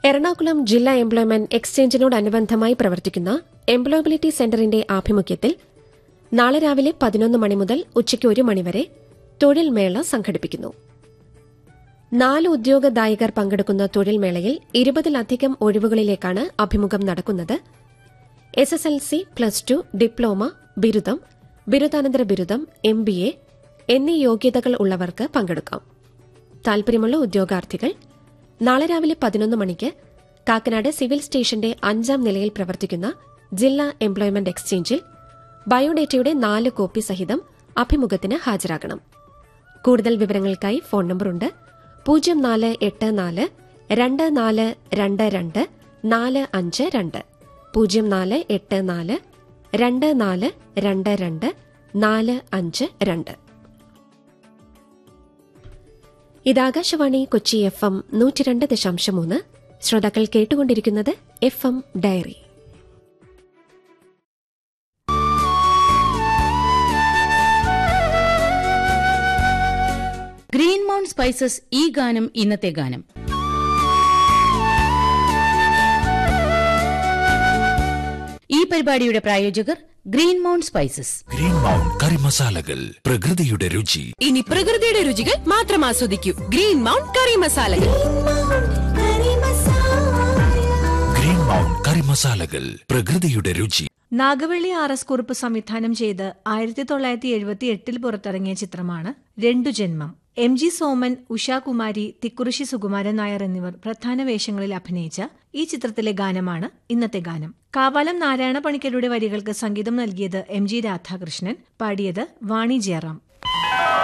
എറണാകുളം ജില്ലാ എംപ്ലോയ്മെന്റ് എക്സ്ചേഞ്ചിനോടനുബന്ധമായി പ്രവർത്തിക്കുന്ന എംപ്ലോയബിലിറ്റി സെന്ററിന്റെ ആഭിമുഖ്യത്തിൽ നാളെ രാവിലെ പതിനൊന്ന് മണി മുതൽ ഉച്ചയ്ക്ക് ഒരു മണിവരെ തൊഴിൽ മേള സംഘടിപ്പിക്കുന്നു നാല് ഉദ്യോഗദായകർ പങ്കെടുക്കുന്ന തൊഴിൽ മേളയിൽ ഇരുപതിലധികം ഒഴിവുകളിലേക്കാണ് അഭിമുഖം നടക്കുന്നത് S S L C plus two diploma ബിരുദം ബിരുദാനന്തര ബിരുദം എം ബി എ എന്നീ യോഗ്യതകൾ ഉള്ളവർക്ക് പങ്കെടുക്കാം താൽപര്യമുള്ള ഉദ്യോഗാർത്ഥികൾ നാളെ രാവിലെ പതിനൊന്ന് മണിക്ക് കാക്കനാട് സിവിൽ സ്റ്റേഷന്റെ അഞ്ചാം നിലയിൽ പ്രവർത്തിക്കുന്ന ജില്ലാ എംപ്ലോയ്മെന്റ് എക്സ്ചേഞ്ചിൽ ബയോഡേറ്റയുടെ നാല് കോപ്പി സഹിതം അഭിമുഖത്തിന് ഹാജരാകണം കൂടുതൽ വിവരങ്ങൾക്കായി ഫോൺ നമ്പറുണ്ട് പൂജ്യം നാല് എട്ട് നാല് രണ്ട് നാല് രണ്ട് രണ്ട് നാല് അഞ്ച് രണ്ട് പൂജ്യം നാല് എട്ട് നാല് രണ്ട് നാല് രണ്ട് രണ്ട് നാല് അഞ്ച് രണ്ട് ഇത് ആകാശവാണി കൊച്ചി എഫ് എം നൂറ്റിരണ്ട് ദശാംശം മൂന്ന് ശ്രോതാക്കൾ കേട്ടുകൊണ്ടിരിക്കുന്നത് F M diary Green Mount Spices ഈ ഗാനം ഇന്നത്തെ ഗാനം ഈ പരിപാടിയുടെ പ്രായോജകർ Green Mount Spices Green Mount curry മസാലകൾ പ്രകൃതിയുടെ രുചി ഇനി പ്രകൃതിയുടെ രുചികൾ മാത്രം ആസ്വദിക്കൂ ഗ്രീൻ മൗണ്ട് കറി മസാലകൾ ഗ്രീൻ മൗണ്ട് കറി മസാലകൾ പ്രകൃതിയുടെ രുചി നാഗവള്ളി ആർ എസ് കുറുപ്പ് സംവിധാനം ചെയ്ത് ആയിരത്തി തൊള്ളായിരത്തി എഴുപത്തി എട്ടിൽ പുറത്തിറങ്ങിയ ചിത്രമാണ് രണ്ടു ജന്മം എം ജി സോമൻ ഉഷാകുമാരി തിക്കുറിശി സുകുമാരൻ നായർ എന്നിവർ പ്രധാന വേഷങ്ങളിൽ അഭിനയിച്ച ഈ ചിത്രത്തിലെ ഗാനമാണ് ഇന്നത്തെ ഗാനം കാവാലം നാരായണ പണിക്കരുടെ വരികൾക്ക് സംഗീതം നൽകിയത് എം ജി രാധാകൃഷ്ണൻ പാടിയത് വാണി ജയറാം